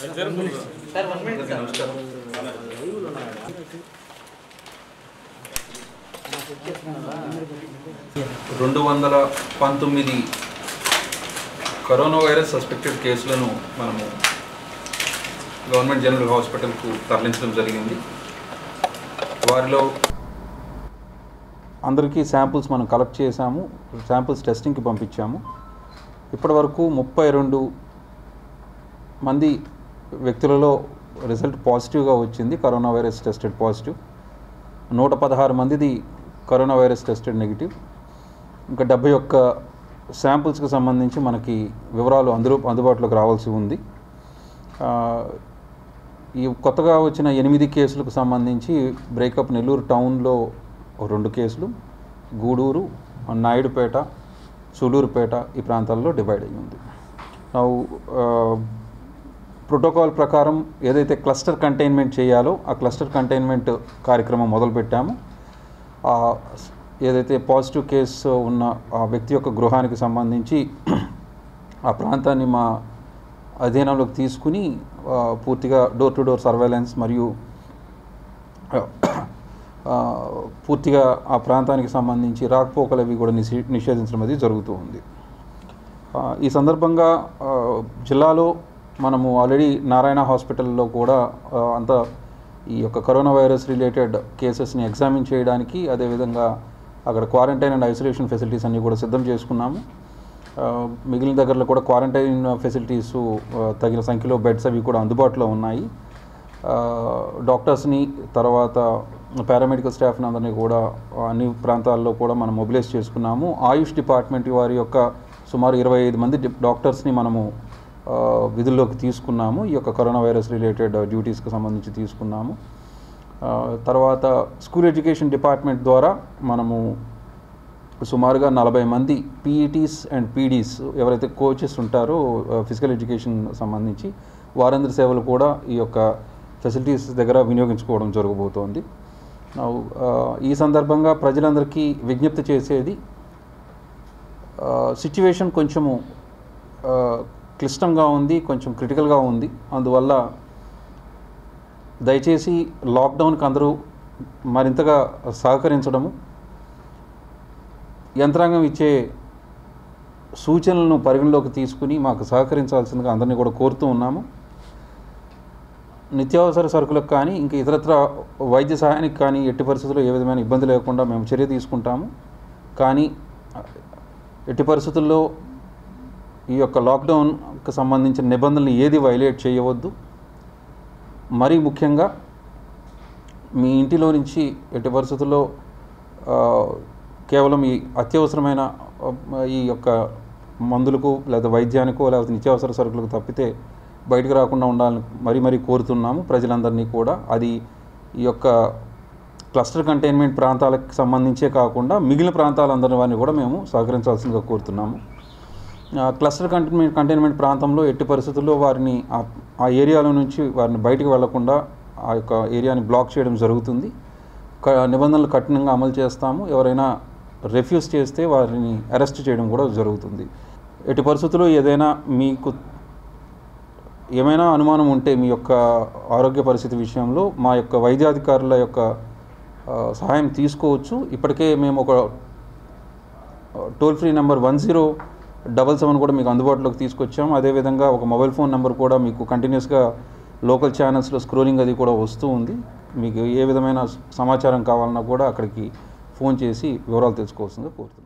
రెండు వందల పంతొమ్మిది కరోనా వైరస్ సస్పెక్టెడ్ కేసులను మనము గవర్నమెంట్ జనరల్ హాస్పిటల్కు తరలించడం జరిగింది వారిలో అందరికీ శాంపుల్స్ మనం కలెక్ట్ చేశాము శాంపుల్స్ టెస్టింగ్కి పంపించాము ఇప్పటివరకు ముప్పై రెండు మంది వ్యక్తులలో రిజల్ట్ పాజిటివ్గా వచ్చింది కరోనా వైరస్ టెస్టెడ్ పాజిటివ్ నూట పదహారు మందిది కరోనా వైరస్ టెస్టెడ్ నెగిటివ్ ఇంకా డెబ్బై ఒక్క శాంపుల్స్కి సంబంధించి మనకి వివరాలు అందులో అందుబాటులోకి రావాల్సి ఉంది ఆ, ఈ కొత్తగా వచ్చిన ఎనిమిది కేసులకు సంబంధించి బ్రేకప్ నెల్లూరు టౌన్లో ఓ రెండు కేసులు గూడూరు నాయుడుపేట సూలూరుపేట ఈ ప్రాంతాల్లో డివైడ్ అయ్యి ఉంది నా ప్రోటోకాల్ ప్రకారం ఏదైతే క్లస్టర్ కంటైన్మెంట్ చేయాలో ఆ క్లస్టర్ కంటైన్మెంట్ కార్యక్రమం మొదలుపెట్టాము ఆ స్- ఏదైతే పాజిటివ్ కేసు ఉన్న ఆ వ్యక్తి యొక్క గృహానికి సంబంధించి ఆ ప్రాంతాన్ని మా అధీనంలోకి తీసుకుని ఆ, పూర్తిగా డోర్ టు డోర్ సర్వేలెన్స్ మరియు ఆ, పూర్తిగా ఆ ప్రాంతానికి సంబంధించి రాకపోకలు అవి కూడా నిషే నిషేధించడం అది జరుగుతూ ఉంది ఆ, ఈ సందర్భంగా ఆ, జిల్లాలో మనము ఆల్రెడీ నారాయణ హాస్పిటల్లో కూడా ఆ, అంతా ఈ యొక్క కరోనా వైరస్ రిలేటెడ్ కేసెస్ని ఎగ్జామిన్ చేయడానికి అదేవిధంగా అక్కడ క్వారంటైన్ అండ్ ఐసోలేషన్ ఫెసిలిటీస్ అన్నీ కూడా సిద్ధం చేసుకున్నాము ఆ, మిగిలిన దగ్గరలో కూడా క్వారంటైన్ ఫెసిలిటీస్ తగిన సంఖ్యలో బెడ్స్ అవి కూడా అందుబాటులో ఉన్నాయి ఆ, డాక్టర్స్ని తర్వాత పారామెడికల్ స్టాఫ్ని అందరినీ కూడా అన్ని ప్రాంతాల్లో కూడా మనం మొబిలైజ్ చేసుకున్నాము ఆయుష్ డిపార్ట్మెంట్ వారి యొక్క సుమారు ఇరవై ఐదు మంది డి- డాక్టర్స్ని మనము ఆ, విధుల్లోకి తీసుకున్నాము ఈ యొక్క కరోనా వైరస్ రిలేటెడ్ డ్యూటీస్కి సంబంధించి తీసుకున్నాము ఆ, తర్వాత స్కూల్ ఎడ్యుకేషన్ డిపార్ట్మెంట్ ద్వారా మనము సుమారుగా నలభై మంది పీఈటీస్ అండ్ పీడీస్ ఎవరైతే కోచెస్ ఉంటారో ఫిజికల్ ఎడ్యుకేషన్ సంబంధించి వారందరి సేవలు కూడా ఈ యొక్క ఫెసిలిటీస్ దగ్గర వినియోగించుకోవడం జరగబోతోంది Now, ఆ, ఈ సందర్భంగా ప్రజలందరికీ విజ్ఞప్తి చేసేది సిచ్యువేషన్ కొంచెము ఆ, క్లిష్టంగా ఉంది కొంచెం క్రిటికల్గా ఉంది అందువల్ల దయచేసి లాక్డౌన్కి అందరూ మరింతగా సహకరించడము యంత్రాంగం ఇచ్చే సూచనలను పరిగణలోకి తీసుకుని మాకు సహకరించాల్సిందిగా అందరినీ కూడా కోరుతూ ఉన్నాము నిత్యావసర సరుకులకు కానీ ఇంకా ఇతరత్ర వైద్య సహాయానికి కానీ ఎట్టి పరిస్థితుల్లో ఏ విధమైన ఇబ్బంది లేకుండా మేము చర్య తీసుకుంటాము కానీ ఎట్టి పరిస్థితుల్లో ఈ యొక్క లాక్డౌన్కి సంబంధించిన నిబంధనలు ఏది వైలేట్ చేయవద్దు మరీ ముఖ్యంగా మీ ఇంటిలో నుంచి ఎట్టి పరిస్థితుల్లో ఆ, కేవలం ఈ అత్యవసరమైన ఆ, ఈ యొక్క మందులకు లేదా వైద్యానికో లేకపోతే నిత్యావసర సరుకులకు తప్పితే బయటకు రాకుండా ఉండాలని మరీ మరీ కోరుతున్నాము ప్రజలందరినీ కూడా అది ఈ యొక్క క్లస్టర్ కంటైన్మెంట్ ప్రాంతాలకు సంబంధించే కాకుండా మిగిలిన ప్రాంతాలందరి వారిని కూడా మేము సహకరించాల్సిందిగా కోరుతున్నాము ఆ, క్లస్టర్ కంటైన్మెంట్ కంటైన్మెంట్ ప్రాంతంలో ఎట్టి పరిస్థితుల్లో వారిని ఆ- ఆ ఏరియాలో నుంచి వారిని బయటకు వెళ్లకుండా ఆ యొక్క ఏరియాని బ్లాక్ చేయడం జరుగుతుంది క- నిబంధనలు కఠినంగా అమలు చేస్తాము ఎవరైనా రెఫ్యూజ్ చేస్తే వారిని అరెస్ట్ చేయడం కూడా జరుగుతుంది ఎట్టి పరిస్థితుల్లో ఏదైనా మీకు ఏమైనా అనుమానం ఉంటే మీ యొక్క ఆరోగ్య పరిస్థితి విషయంలో మా యొక్క వైద్యాధికారుల యొక్క ఆ, సహాయం తీసుకోవచ్చు ఇప్పటికే మేము ఒక toll free number one zero double seven కూడా మీకు అందుబాటులోకి తీసుకొచ్చాం అదేవిధంగా ఒక మొబైల్ ఫోన్ నెంబర్ కూడా మీకు కంటిన్యూస్గా లోకల్ ఛానల్స్లో స్క్రోలింగ్ అది కూడా వస్తూ ఉంది మీకు ఏ విధమైన సమాచారం కావాలన్నా కూడా అక్కడికి ఫోన్ చేసి వివరాలు తెలుసుకోవాల్సిందిగా కోరుతున్నాను